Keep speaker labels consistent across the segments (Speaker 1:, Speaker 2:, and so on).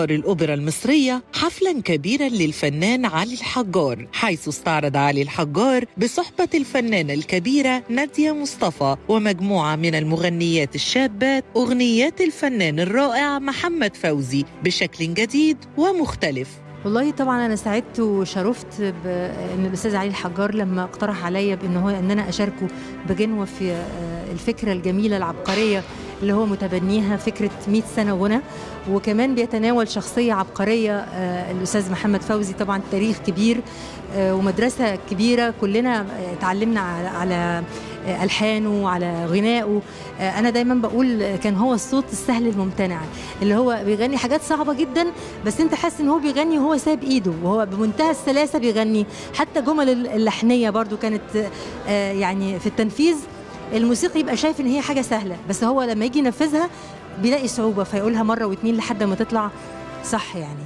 Speaker 1: دار الأوبرا المصرية حفلا كبيرا للفنان علي الحجار حيث استعرض علي الحجار بصحبة الفنانة الكبيرة نادية مصطفى ومجموعة من المغنيات الشابات أغنيات الفنان الرائع محمد فوزي بشكل جديد ومختلف
Speaker 2: والله طبعا انا سعدت وشرفت بان الاستاذ علي الحجار لما اقترح عليا بان هو ان انا اشاركه بجنوه في آه، الفكره الجميله العبقريه اللي هو متبنيها فكره 100 سنه غنى وكمان بيتناول شخصيه عبقريه آه، الاستاذ محمد فوزي طبعا تاريخ كبير آه، ومدرسه كبيره كلنا آه، اتعلمنا على على آه، الحانه وعلى غنائه آه، انا دايما بقول آه، كان هو الصوت السهل الممتنع اللي هو بيغني حاجات صعبه جدا بس انت حاسس ان هو بيغني وهو ساب ايده وهو بمنتهى السلاسه بيغني حتى جمل اللحنيه برضو كانت آه، يعني في التنفيذ الموسيقي يبقى شايف ان هي حاجه سهله بس هو لما يجي ينفذها بيلاقي صعوبه فيقولها مره واتنين لحد ما تطلع صح يعني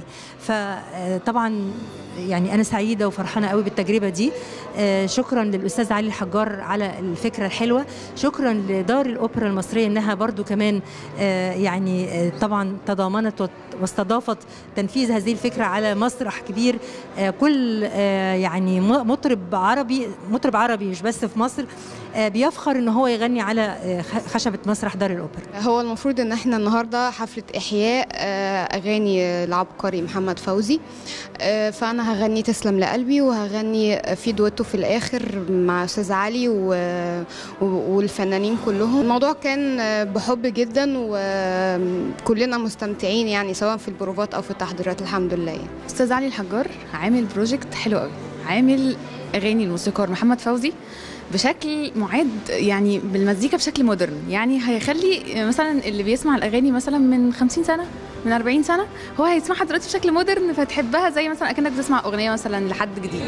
Speaker 2: فطبعا يعني انا سعيده وفرحانه قوي بالتجربه دي آه، شكرا للاستاذ علي الحجار على الفكره الحلوه شكرا لدار الاوبرا المصريه انها برضو كمان آه، يعني آه، طبعا تضامنت وت- واستضافت تنفيذ هذه الفكره على مسرح كبير آه، كل آه، يعني م- مطرب عربي مطرب عربي مش بس في مصر آه، بيفخر ان هو يغني على آه، خ- خشبه مسرح دار الاوبرا
Speaker 3: هو المفروض ان احنا النهارده حفله احياء آه، اغاني العبقري محمد فوزي آه، فانا هغني تسلم لقلبي وهغني في دويتو في الاخر مع استاذ علي و- و- والفنانين كلهم الموضوع كان آه، بحب جدا وكلنا مستمتعين يعني سواء في البروفات او في التحضيرات الحمد لله يعني.
Speaker 4: استاذ علي الحجار عامل بروجكت حلو قوي عامل اغاني الموسيقار محمد فوزي بشكل معاد يعني بالمزيكا بشكل مودرن يعني هيخلي مثلا اللي بيسمع الاغاني مثلا من 50 سنه من 40 سنه هو هيسمعها دلوقتي بشكل مودرن فتحبها زي مثلا اكنك بتسمع اغنيه مثلا لحد جديد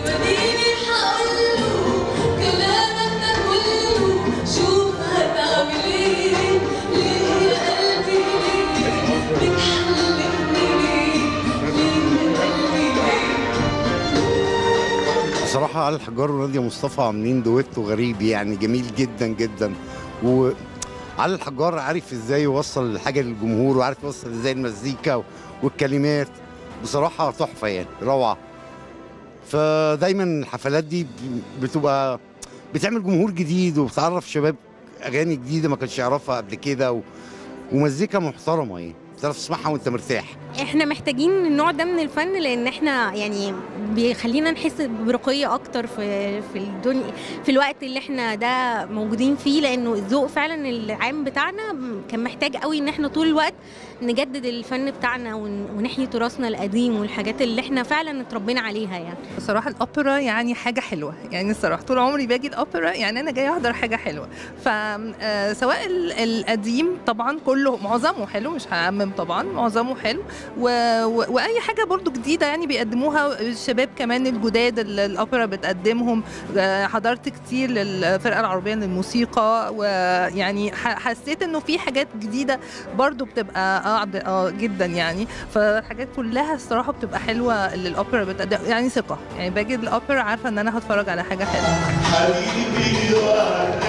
Speaker 5: كلامك ده كله شوف هتعمل ايه ليه يا قلبي ليه بتحلفني ليه ليه يا قلبي ليه
Speaker 6: بصراحة علي الحجار ونادية مصطفى عاملين دويتو غريب يعني جميل جدا جدا وعلي الحجار عارف ازاي يوصل الحاجة للجمهور وعارف يوصل ازاي المزيكا والكلمات بصراحة تحفة يعني روعة فدايما الحفلات دي بتبقى بتعمل جمهور جديد وبتعرف شباب اغاني جديده ما كانش يعرفها قبل كده و... ومزيكا محترمه يعني تعرف تسمعها وانت مرتاح
Speaker 7: احنا محتاجين النوع ده من الفن لان احنا يعني بيخلينا نحس برقي اكتر في في الدنيا في الوقت اللي احنا ده موجودين فيه لانه الذوق فعلا العام بتاعنا كان محتاج قوي ان احنا طول الوقت نجدد الفن بتاعنا ون- ونحيي تراثنا القديم والحاجات اللي احنا فعلا اتربينا عليها يعني
Speaker 8: بصراحة الأوبرا يعني حاجة حلوة يعني الصراحة طول عمري باجي الأوبرا يعني أنا جاية أحضر حاجة حلوة فسواء القديم طبعا كله معظمه حلو مش هعمم طبعا معظمه حلو و... و... وأي حاجة برضو جديدة يعني بيقدموها الشباب كمان الجداد اللي الأوبرا بتقدمهم آه، حضرت كتير للفرقة العربية للموسيقى ويعني ح- حسيت إنه في حاجات جديدة برضو بتبقى قاعدة اه جدا يعني فالحاجات كلها الصراحة بتبقى حلوة اللي الأوبرا بتقدم يعني ثقة يعني باجي الأوبرا عارفة إن أنا هتفرج على حاجة حلوة
Speaker 5: حبيبي وعد